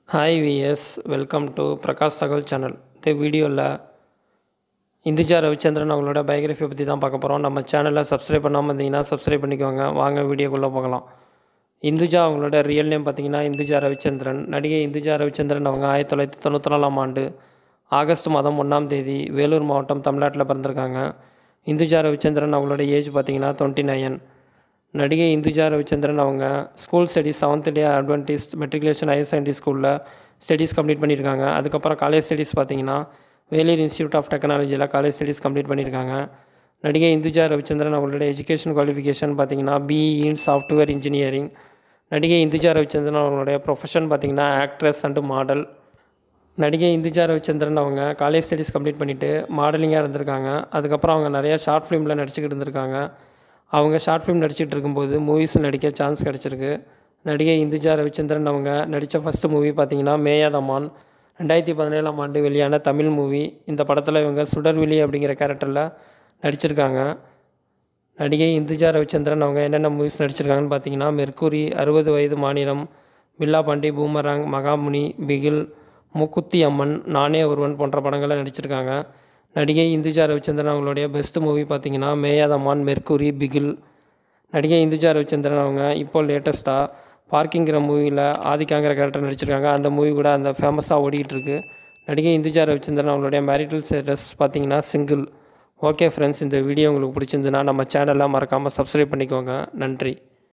hi VS welcome to Prakash தகவல் channel இந்த வீடியோவில் இந்துஜா ரவிச்சந்திரன் அவங்களோட பயோகிராஃபியை பற்றி தான் பார்க்க போகிறோம் நம்ம சேனலை சப்ஸ்கிரைப் பண்ணாமல் இருந்தீங்கன்னா சப்ஸ்கிரைப் பண்ணிக்கோங்க வாங்க வீடியோக்குள்ளே போகலாம் இந்துஜா அவங்களோட ரியல் நேம் பார்த்தீங்கன்னா இந்துஜா ரவிச்சந்திரன் நடிகை இந்துஜா ரவிச்சந்திரன் அவங்க ஆயிரத்தி தொள்ளாயிரத்தி தொண்ணூற்றி நாலாம் ஆண்டு ஆகஸ்ட் மாதம் ஒன்றாம் தேதி வேலூர் மாவட்டம் தமிழ்நாட்டில் பிறந்திருக்காங்க இந்துஜா ரவிச்சந்திரன் அவங்களோட ஏஜ் பார்த்தீங்கன்னா டுவெண்ட்டி நைன் நடிகை இந்துஜா ரவிச்சந்திரன் அவங்க school studies seventh day adventist matriculation higher secondary ஸ்கூலில் ஸ்டடீஸ் கம்ப்ளீட் பண்ணியிருக்காங்க அதுக்கப்புறம் காலேஜ் ஸ்டடீஸ் பார்த்தீங்கன்னா வேலூர் இன்ஸ்டியூட் ஆஃப் டெக்னாலஜியில் காலேஜ் ஸ்டடீஸ் கம்ப்ளீட் பண்ணியிருக்காங்க நடிகை இந்துஜா ரவிச்சந்திரன் அவங்களோட எஜுகேஷன் குவாலிஃபிகேஷன் பார்த்தீங்கன்னா பிஇ இன் சாஃப்ட்வேர் இன்ஜினியரிங் நடிகை இந்துஜா ரவிச்சந்திரன் அவங்களுடைய ப்ரொஃபஷன் பார்த்தீங்கன்னா ஆக்ட்ரஸ் அண்டு மாடல் நடிகை இந்துஜா ரவிச்சந்திரன் அவங்க காலேஜ் ஸ்டடீஸ் கம்ப்ளீட் பண்ணிவிட்டு மாடலிங்காக இருந்திருக்காங்க அதுக்கப்புறம் அவங்க நிறைய ஷார்ட் ஃபிலிமில் நடிச்சுக்கிட்டு இருந்திருக்காங்க அவங்க ஷார்ட் ஃபிலிம் நடிச்சிட்டு இருக்கும்போது மூவிஸில் நடிக்க சான்ஸ் கிடச்சிருக்கு நடிகை இந்துஜா ரவிச்சந்திரன் அவங்க நடித்த ஃபஸ்ட்டு மூவி பார்த்தீங்கன்னா மேயாதமான் ரெண்டாயிரத்தி பதினேழாம் ஆண்டு வெளியான தமிழ் மூவி இந்த படத்தில் இவங்க சுடர்விழி அப்படிங்கிற கேரக்டரில் நடிச்சிருக்காங்க நடிகை இந்துஜா ரவிச்சந்திரன் அவங்க என்னென்ன மூவிஸ் நடிச்சிருக்காங்கன்னு பார்த்தீங்கன்னா மெர்க்குரி அறுபது வயது மாநிலம் பில்லா பாண்டி பூமராங் மகாமுனி பிகில் மூக்குத்தி அம்மன் நானே ஒருவன் போன்ற படங்களில் நடிச்சிருக்காங்க நடிகை இந்துஜா ரவிச்சந்திரன் அவங்களுடைய பெஸ்ட் மூவி பார்த்தீங்கன்னா மேயாதமான் மெர்க்குரி பிகில் நடிகை இந்துஜா ரவிச்சந்திரன் அவங்க இப்போ லேட்டஸ்ட்டாக பார்க்கிங்கிற மூவியில் ஆதிக்காங்கிற கேரக்டர் நடிச்சிருக்காங்க அந்த மூவி கூட அந்த ஃபேமஸாக ஓடிக்கிட்டு இருக்கு நடிகை இந்துஜா ரவிச்சந்திரன் அவங்களுடைய மேரிட்டல் ஸ்டேட்டஸ் பார்த்தீங்கன்னா சிங்கிள் ஓகே ஃப்ரெண்ட்ஸ் இந்த வீடியோ உங்களுக்கு பிடிச்சிருந்துன்னா நம்ம சேனலை மறக்காமல் சப்ஸ்கிரைப் பண்ணிக்கோங்க நன்றி